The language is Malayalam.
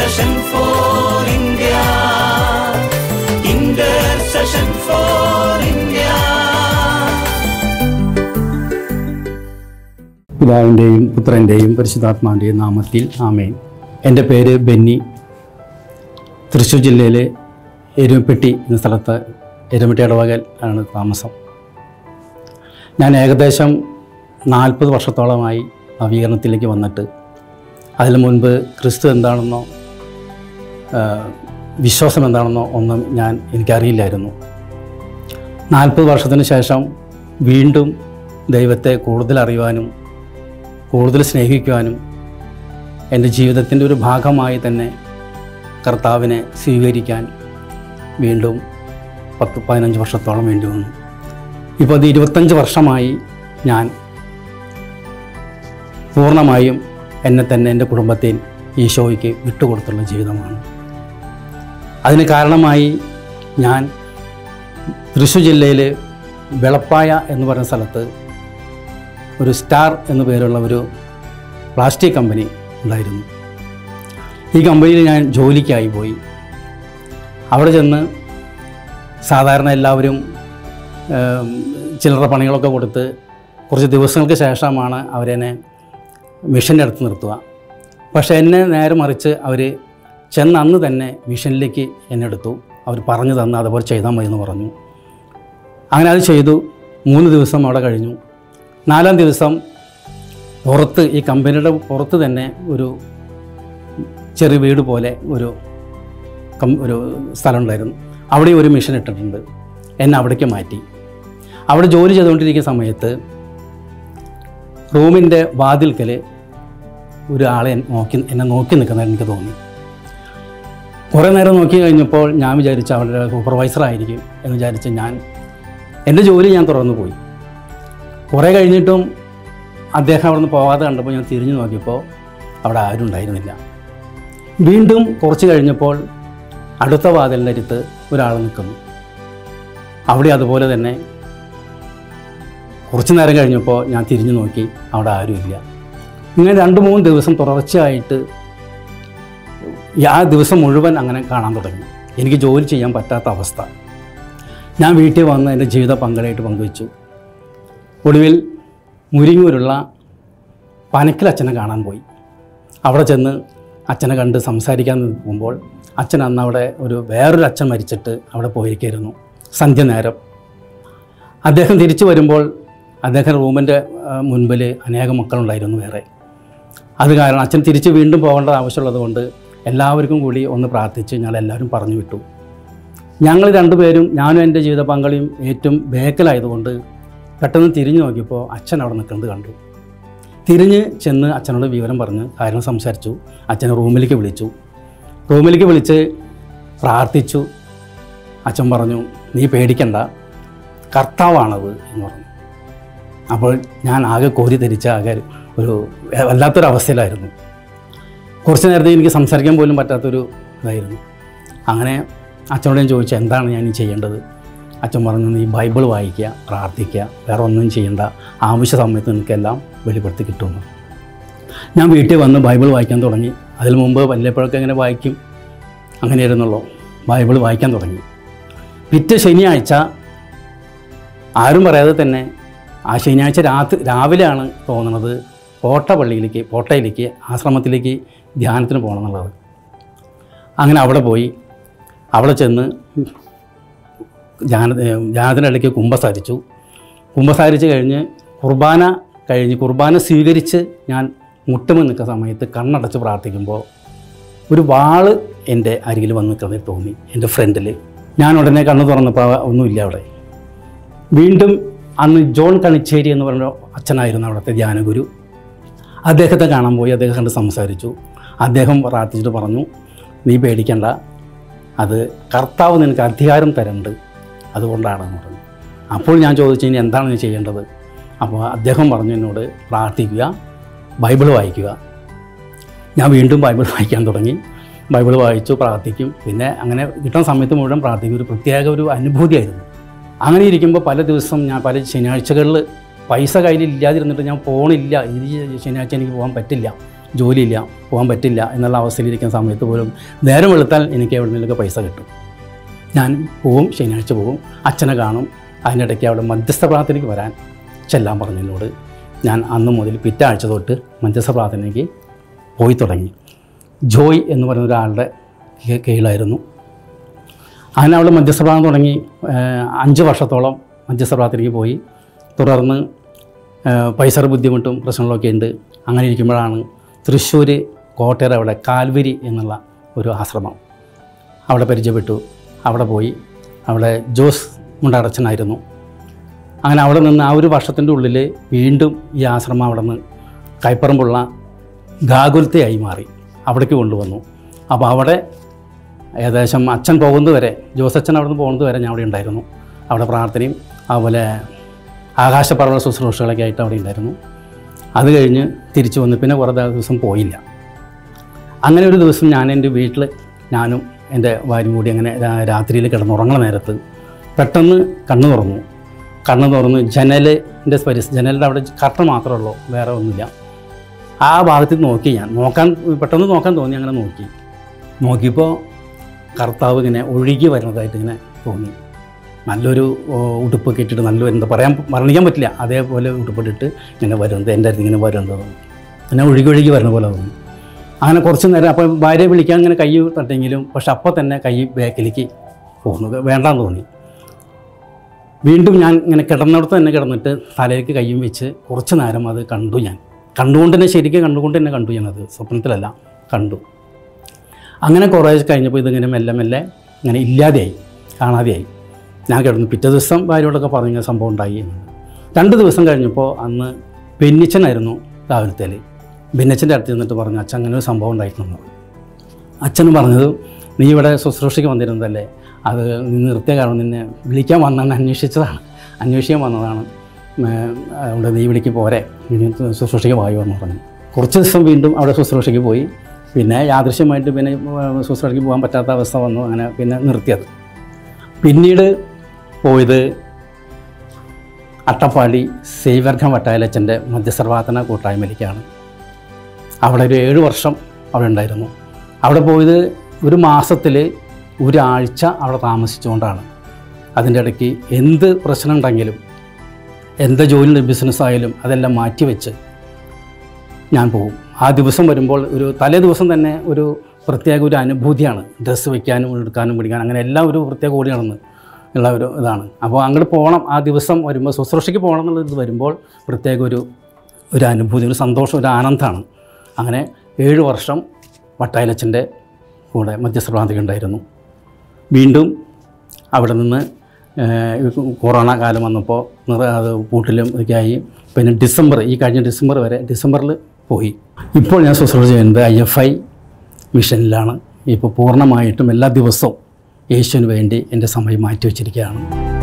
Intercession for India. Intercession for India. പിതാവിൻ്റെയും പുത്രൻ്റെയും പരിശുദ്ധാത്മാവിൻ്റെയും നാമത്തിൽ ആമേൻ എൻ്റെ പേര് ബെന്നി തൃശ്ശൂർ ജില്ലയിലെ എരുമപ്പെട്ടി എന്ന സ്ഥലത്ത് എരുമപ്പെട്ടി ഇടവകൽ ആണ് താമസം ഞാൻ ഏകദേശം നാൽപ്പത് വർഷത്തോളമായി നവീകരണത്തിലേക്ക് വന്നിട്ട് അതിനു മുൻപ് ക്രിസ്തു എന്താണെന്നോ ആ, വിശ്വാസം എന്താണെന്നോ ഒന്നും ഞാൻ എനിക്കറിയില്ലായിരുന്നു നാൽപ്പത് വർഷത്തിന് ശേഷം വീണ്ടും ദൈവത്തെ കൂടുതൽ അറിയുവാനും കൂടുതൽ സ്നേഹിക്കുവാനും എൻ്റെ ജീവിതത്തിൻ്റെ ഒരു ഭാഗമായി തന്നെ കർത്താവിനെ സ്വീകരിക്കാൻ വീണ്ടും പത്ത് പതിനഞ്ച് വർഷത്തോളം വേണ്ടി വന്നു ഇപ്പോൾ അത് ഇരുപത്തഞ്ച് വർഷമായി ഞാൻ പൂർണ്ണമായും എന്നെ തന്നെ എൻ്റെ കുടുംബത്തിൽ ഈശോയ്ക്ക് വിട്ടുകൊടുത്തുള്ള ജീവിതമാണ് അതിന് കാരണമായി ഞാൻ തൃശ്ശൂർ ജില്ലയിൽ വെളപ്പായ എന്ന് പറയുന്ന സ്ഥലത്ത് ഒരു സ്റ്റാർ എന്നു പേരുള്ള ഒരു പ്ലാസ്റ്റിക് കമ്പനി ഉണ്ടായിരുന്നു ഈ കമ്പനിയിൽ ഞാൻ ജോലിക്കായി പോയി അവിടെ ചെന്ന് സാധാരണ എല്ലാവരും ഏം, ചില്ലറ പണികളൊക്കെ കൊടുത്ത് കുറച്ച് ദിവസങ്ങൾക്ക് ശേഷമാണ് അവരെന്നെ മിഷൻ്റെ അടുത്ത് നിർത്തുക പക്ഷേ എന്നെ നേരെ മറിച്ച് അവർ ചെന്ന് അന്ന് തന്നെ മിഷനിലേക്ക് എന്നെ എടുത്തു അവർ പറഞ്ഞു തന്ന് അതുപോലെ ചെയ്താൽ മതി എന്ന് പറഞ്ഞു അങ്ങനെ അത് ചെയ്തു മൂന്ന് ദിവസം അവിടെ കഴിഞ്ഞു നാലാം ദിവസം പുറത്ത് ഈ കമ്പനിയുടെ പുറത്ത് തന്നെ ഒരു ചെറിയ വീട് പോലെ ഒരു കം ഒരു സ്ഥലം ഉണ്ടായിരുന്നു അവിടെ ഒരു മിഷൻ ഇട്ടിട്ടുണ്ട് എന്നെ അവിടേക്ക് മാറ്റി അവിടെ ജോലി ചെയ്തുകൊണ്ടിരിക്കുന്ന സമയത്ത് റൂമിൻ്റെ വാതിൽക്കൽ ഒരാളെ നോക്കി എന്നെ നോക്കി നിൽക്കുന്നത് എനിക്ക് തോന്നി കുറേ നേരം നോക്കി കഴിഞ്ഞപ്പോൾ ഞാൻ വിചാരിച്ചു അവിടെ സൂപ്പർവൈസർ ആയിരിക്കും എന്ന് വിചാരിച്ച് ഞാൻ എൻ്റെ ജോലി ഞാൻ തുറന്നു പോയി കുറേ കഴിഞ്ഞിട്ടും അദ്ദേഹം അവിടെ നിന്ന് പോകാതെ കണ്ടപ്പോൾ ഞാൻ തിരിഞ്ഞു നോക്കിയപ്പോൾ അവിടെ ആരും ഉണ്ടായിരുന്നില്ല വീണ്ടും കുറച്ച് കഴിഞ്ഞപ്പോൾ അടുത്ത വാതിലിൻ്റെ അടുത്ത് ഒരാൾ നിൽക്കുന്നു അവിടെ അതുപോലെ തന്നെ കുറച്ച് നേരം കഴിഞ്ഞപ്പോൾ ഞാൻ തിരിഞ്ഞു നോക്കി അവിടെ ആരുമില്ല ഇങ്ങനെ രണ്ട് മൂന്ന് ദിവസം തുടർച്ചയായിട്ട് ഈ ആ ദിവസം മുഴുവൻ അങ്ങനെ കാണാൻ തുടങ്ങി എനിക്ക് ജോലി ചെയ്യാൻ പറ്റാത്ത അവസ്ഥ ഞാൻ വീട്ടിൽ വന്ന് എൻ്റെ ജീവിത പങ്കാളിയായിട്ട് പങ്കുവച്ചു ഒടുവിൽ മുരിങ്ങൂരുള്ള പനക്കിൽ അച്ഛനെ കാണാൻ പോയി അവിടെ ചെന്ന് അച്ഛനെ കണ്ട് സംസാരിക്കാൻ നിൽക്കുമ്പോൾ അച്ഛൻ അന്ന് അവിടെ ഒരു വേറൊരു അച്ഛൻ മരിച്ചിട്ട് അവിടെ പോയിരിക്കായിരുന്നു സന്ധ്യ നേരം അദ്ദേഹം തിരിച്ചു വരുമ്പോൾ അദ്ദേഹം റൂമിൻ്റെ മുൻപിൽ അനേകം മക്കളുണ്ടായിരുന്നു വേറെ അത് കാരണം അച്ഛൻ തിരിച്ച് വീണ്ടും പോകേണ്ട ആവശ്യമുള്ളത് കൊണ്ട് എല്ലാവർക്കും കൂടി ഒന്ന് പ്രാർത്ഥിച്ച് ഞങ്ങളെല്ലാവരും പറഞ്ഞു വിട്ടു ഞങ്ങൾ രണ്ടുപേരും ഞാനും എൻ്റെ ജീവിത പങ്കാളിയും ഏറ്റവും ബേക്കലായതുകൊണ്ട് പെട്ടെന്ന് തിരിഞ്ഞു നോക്കിയപ്പോൾ അച്ഛൻ അവിടെ നിൽക്കുന്നത് കണ്ടു തിരിഞ്ഞ് ചെന്ന് അച്ഛനോട് വിവരം പറഞ്ഞ് കാര്യം സംസാരിച്ചു അച്ഛനെ റൂമിലേക്ക് വിളിച്ചു റൂമിലേക്ക് വിളിച്ച് പ്രാർത്ഥിച്ചു അച്ഛൻ പറഞ്ഞു നീ പേടിക്കണ്ട കർത്താവാണത് എന്ന് പറഞ്ഞു അപ്പോൾ ഞാൻ ആകെ കോരി ധരിച്ച ആകെ ഒരു വല്ലാത്തൊരവസ്ഥയിലായിരുന്നു കുറച്ച് നേരത്തെ എനിക്ക് സംസാരിക്കാൻ പോലും പറ്റാത്തൊരു ഇതായിരുന്നു അങ്ങനെ അച്ഛനോട് ഞാൻ ചോദിച്ചു എന്താണ് ഞാൻ ഈ ചെയ്യേണ്ടത് അച്ഛൻ പറഞ്ഞു നീ ബൈബിൾ വായിക്കുക പ്രാർത്ഥിക്കുക വേറെ ഒന്നും ചെയ്യേണ്ട ആവശ്യ സമയത്ത് നിനക്കെല്ലാം വെളിപ്പെടുത്തി കിട്ടുമെന്ന് ഞാൻ വീട്ടിൽ വന്ന് ബൈബിൾ വായിക്കാൻ തുടങ്ങി അതിന് മുമ്പ് വല്ലപ്പോഴൊക്കെ ഇങ്ങനെ വായിക്കും അങ്ങനെയായിരുന്നുള്ളൂ ബൈബിൾ വായിക്കാൻ തുടങ്ങി പിറ്റേ ശനിയാഴ്ച ആരും പറയാതെ തന്നെ ആ ശനിയാഴ്ച രാത്രി രാവിലെയാണ് തോന്നുന്നത് പോട്ട പള്ളിയിലേക്ക് പോട്ടയിലേക്ക് ആശ്രമത്തിലേക്ക് ധ്യാനത്തിന് പോകണം എന്നുള്ളത് അങ്ങനെ അവിടെ പോയി അവിടെ ചെന്ന് ധ്യാന ധ്യാനത്തിൻ്റെ ഇടയ്ക്ക് കുമ്പസാരിച്ചു കുമ്പസാരിച്ച് കഴിഞ്ഞ് കുർബാന കഴിഞ്ഞ് കുർബാന സ്വീകരിച്ച് ഞാൻ മുട്ടുമ്പോൾ നിൽക്കുന്ന സമയത്ത് കണ്ണടച്ച് പ്രാർത്ഥിക്കുമ്പോൾ ഒരു വാള് എൻ്റെ അരികിൽ വന്ന് നിൽക്കുന്നത് തോന്നി എൻ്റെ ഫ്രണ്ടിൽ ഞാൻ ഉടനെ കണ്ണ് തുറന്നപ്പോൾ ഒന്നുമില്ല അവിടെ വീണ്ടും അന്ന് ജോൺ കണിച്ചേരി എന്ന് പറഞ്ഞ അച്ഛനായിരുന്നു അവിടുത്തെ ധ്യാനഗുരു അദ്ദേഹത്തെ കാണാൻ പോയി അദ്ദേഹം കണ്ട് സംസാരിച്ചു അദ്ദേഹം പ്രാർത്ഥിച്ചിട്ട് പറഞ്ഞു നീ പേടിക്കണ്ട അത് കർത്താവ് നിനക്ക് അധികാരം തരുന്നുണ്ട് അതുകൊണ്ടാണെന്ന് പറഞ്ഞു അപ്പോൾ ഞാൻ ചോദിച്ചു ഇനി എന്താണ് നീ ചെയ്യേണ്ടത് അപ്പോൾ അദ്ദേഹം പറഞ്ഞു എന്നോട് പ്രാർത്ഥിക്കുക ബൈബിൾ വായിക്കുക ഞാൻ വീണ്ടും ബൈബിൾ വായിക്കാൻ തുടങ്ങി ബൈബിൾ വായിച്ചു പ്രാർത്ഥിക്കും പിന്നെ അങ്ങനെ കിട്ടുന്ന സമയത്ത് മുഴുവൻ പ്രാർത്ഥിക്കും ഒരു പ്രത്യേക ഒരു അനുഭൂതിയായിരുന്നു അങ്ങനെ ഇരിക്കുമ്പോൾ പല ദിവസം ഞാൻ പല ശനിയാഴ്ചകളിൽ പൈസ കയ്യിൽ ഇല്ലാതിരുന്നിട്ട് ഞാൻ പോണില്ല ഈ ശനിയാഴ്ച എനിക്ക് പോകാൻ പറ്റില്ല ജോലിയില്ല പോകാൻ പറ്റില്ല എന്നുള്ള അവസ്ഥയിലിരിക്കുന്ന സമയത്ത് പോലും നേരം വെളുത്താൽ എനിക്ക് എവിടെ നിന്നൊക്കെ പൈസ കിട്ടും ഞാൻ പോവും ശനിയാഴ്ച പോവും അച്ഛനെ കാണും അതിനിടയ്ക്ക് അവിടെ മധ്യസ്ഥ പ്രാർത്ഥനയ്ക്ക് വരാൻ ചെല്ലാൻ പറഞ്ഞു എന്നോട് ഞാൻ അന്ന് മുതൽ പിറ്റേ ആഴ്ച തൊട്ട് മധ്യസ്ഥ പ്രാർത്ഥനയ്ക്ക് പോയി തുടങ്ങി ജോയ് എന്ന് പറയുന്ന ഒരാളുടെ കീ- കീഴിലായിരുന്നു അങ്ങനെ അവൾ മധ്യസ്ഥ പ്രാർത്ഥന തുടങ്ങി ഏഹ്, അഞ്ച് വർഷത്തോളം മധ്യസ്ഥ പ്രാർത്ഥനയ്ക്ക് പോയി തുടർന്ന് ഏഹ്, പൈസയുടെ ബുദ്ധിമുട്ടും പ്രശ്നങ്ങളൊക്കെ ഉണ്ട് അങ്ങനെ ഇരിക്കുമ്പോഴാണ് തൃശ്ശൂർ കോട്ടയർ അവിടെ കാൽവരി എന്നുള്ള ഒരു ആശ്രമം അവിടെ പരിചയപ്പെട്ടു അവിടെ പോയി അവിടെ ജോസ് മുണ്ടടച്ചനായിരുന്നു അങ്ങനെ അവിടെ നിന്ന് ആ ഒരു വർഷത്തിൻ്റെ ഉള്ളിൽ വീണ്ടും ഈ ആശ്രമം അവിടെ നിന്ന് കൈപ്പറമ്പുള്ള ഗാകുലത്തെയായി മാറി അവിടേക്ക് കൊണ്ടുവന്നു അപ്പോൾ അവിടെ ഏകദേശം അച്ഛൻ പോകുന്നത് വരെ ജോസച്ചൻ അവിടെ നിന്ന് പോകുന്നത് വരെ ഞാൻ അവിടെ ഉണ്ടായിരുന്നു അവിടെ പ്രാർത്ഥനയും അതുപോലെ ആകാശപർവ്വത ശുശ്രൂഷകളൊക്കെ ആയിട്ട് അവിടെ ഉണ്ടായിരുന്നു അത് കഴിഞ്ഞ് തിരിച്ചു വന്ന് പിന്നെ കുറേ ദിവസം പോയില്ല അങ്ങനെ ഒരു ദിവസം ഞാൻ എൻ്റെ വീട്ടിൽ ഞാനും എൻ്റെ ഭാര്യയും കൂടി അങ്ങനെ രാ- രാത്രിയിൽ കിടന്നുറങ്ങണ നേരത്ത് പെട്ടെന്ന് കണ്ണു തുറന്നു കണ്ണു തുറന്ന് ജനലിൻ്റെ പരിസ്ഥിതി ജനലിൻ്റെ അവിടെ കർട്ടൻ മാത്രമേ ഉള്ളൂ വേറെ ഒന്നുമില്ല ആ ഭാഗത്ത് നോക്കി ഞാൻ നോക്കാൻ പെട്ടെന്ന് നോക്കാൻ തോന്നി അങ്ങനെ നോക്കി നോക്കിയപ്പോൾ കർത്താവ് ഇങ്ങനെ ഒഴുകി വരുന്നതായിട്ട് ഇങ്ങനെ തോന്നി നല്ലൊരു ഓ, ഉടുപ്പൊക്കെ ഇട്ടിട്ട് നല്ലൊരു എന്താ പറയാൻ വർണ്ണിക്കാൻ പറ്റില്ല അതേപോലെ ഉടുപ്പിട്ടിട്ട് ഇങ്ങനെ വരുന്നത് എൻ്റെ അടുത്ത് ഇങ്ങനെ വരുന്നത് പിന്നെ ഒഴുകി ഒഴുകി വരുന്ന പോലെ തോന്നി അങ്ങനെ കുറച്ച് നേരം അപ്പോൾ ഭാര്യയെ വിളിക്കാൻ ഇങ്ങനെ കൈ തട്ടെങ്കിലും പക്ഷെ അപ്പോൾ തന്നെ കൈ ബാക്കിലേക്ക് പോകുന്നു വേണ്ടാന്ന് തോന്നി വീണ്ടും ഞാൻ ഇങ്ങനെ കിടന്നിടത്ത് തന്നെ കിടന്നിട്ട് തലയിലേക്ക് കൈയും വെച്ച് കുറച്ച് നേരം അത് കണ്ടു ഞാൻ കണ്ടുകൊണ്ട് തന്നെ ശരിക്കും കണ്ടുകൊണ്ട് തന്നെ കണ്ടു ഞാനത് സ്വപ്നത്തിലല്ല കണ്ടു അങ്ങനെ കുറേ കഴിഞ്ഞപ്പോൾ ഇതിങ്ങനെ മെല്ലെ മെല്ലെ ഇങ്ങനെ ഇല്ലാതെയായി കാണാതെയായി ഞാൻ കിടന്നു പിറ്റേ ദിവസം ഭാര്യയോടൊക്കെ പറഞ്ഞു ഇങ്ങനെ സംഭവം ഉണ്ടായി എന്ന്. രണ്ട് ദിവസം കഴിഞ്ഞപ്പോൾ അന്ന് ബെന്നിച്ചനായിരുന്നു രാവിലത്തേൽ ബെന്നിച്ചൻ്റെ അടുത്ത് ചെന്നിട്ട് പറഞ്ഞു അച്ഛൻ അങ്ങനെ ഒരു സംഭവം ഉണ്ടായിരുന്നു അച്ഛൻ പറഞ്ഞത് നീ ഇവിടെ ശുശ്രൂഷയ്ക്ക് വന്നിരുന്നതല്ലേ അത് നീ നിർത്തിയ കാരണം നിന്നെ വിളിക്കാൻ വന്നാണ് അന്വേഷിച്ചതാണ് അന്വേഷിക്കാൻ വന്നതാണ് ഏർ അവിടെ നീ ഇവിടേക്ക് പോരെ ഇനി ശുശ്രൂഷയ്ക്ക് വായു എന്ന് പറഞ്ഞു കുറച്ച് ദിവസം വീണ്ടും അവിടെ ശുശ്രൂഷയ്ക്ക് പോയി പിന്നെ യാദൃശ്യമായിട്ട് പിന്നെ ഏർ ശുശ്രൂഷയ്ക്ക് പോകാൻ പറ്റാത്ത അവസ്ഥ വന്നു അങ്ങനെ പിന്നെ നിർത്തിയത് പിന്നീട് പോയത് അട്ടപ്പാടി സേവർഘം വട്ടായലച്ചൻ്റെ മധ്യസർവാതന കൂട്ടായ്മയിലേക്കാണ് അവിടെ ഒരു ഏഴ് വർഷം അവിടെ ഉണ്ടായിരുന്നു അവിടെ പോയത് ഒരു മാസത്തിൽ ഒരാഴ്ച അവിടെ താമസിച്ചുകൊണ്ടാണ് അതിൻ്റെ ഇടയ്ക്ക് എന്ത് പ്രശ്നം ഉണ്ടെങ്കിലും എന്ത് ജോലി ബിസിനസ് ആയാലും അതെല്ലാം മാറ്റിവെച്ച് ഞാൻ പോകും ആ ദിവസം വരുമ്പോൾ ഒരു തലേ ദിവസം തന്നെ ഒരു പ്രത്യേക ഒരു അനുഭൂതിയാണ് ഡ്രസ്സ് വയ്ക്കാനും എടുക്കാനും പിടിക്കാനും അങ്ങനെ എല്ലാം ഒരു പ്രത്യേക ഓടിയാണെന്ന് ഉള്ള ഒരു ഇതാണ് അപ്പോൾ അങ്ങോട്ട് പോകണം ആ ദിവസം വരുമ്പോൾ ശുശ്രൂഷയ്ക്ക് പോകണം എന്നുള്ളത് വരുമ്പോൾ പ്രത്യേക ഒരു ഒരു അനുഭൂതി ഒരു സന്തോഷം ഒരു ആനന്ദമാണ് അങ്ങനെ ഏഴ് വർഷം വട്ടായലച്ചൻ്റെ കൂടെ മധ്യസ്ഥപ്രാന്തിക ഉണ്ടായിരുന്നു വീണ്ടും അവിടെ നിന്ന് ഏഹ്, കൊറോണ കാലം വന്നപ്പോൾ നിറ- അത് പൂട്ടിലും ഒക്കെ ആയി പിന്നെ ഡിസംബർ ഈ കഴിഞ്ഞ ഡിസംബർ വരെ ഡിസംബറിൽ പോയി ഇപ്പോൾ ഞാൻ ശുശ്രൂഷ ചെയ്യുന്നത് ഐ എഫ് ഐ മിഷനിലാണ് ഇപ്പോൾ പൂർണ്ണമായിട്ടും എല്ലാ ദിവസവും യേശുവിന് വേണ്ടി എൻ്റെ സമയം മാറ്റി വച്ചിരിക്കുകയാണ്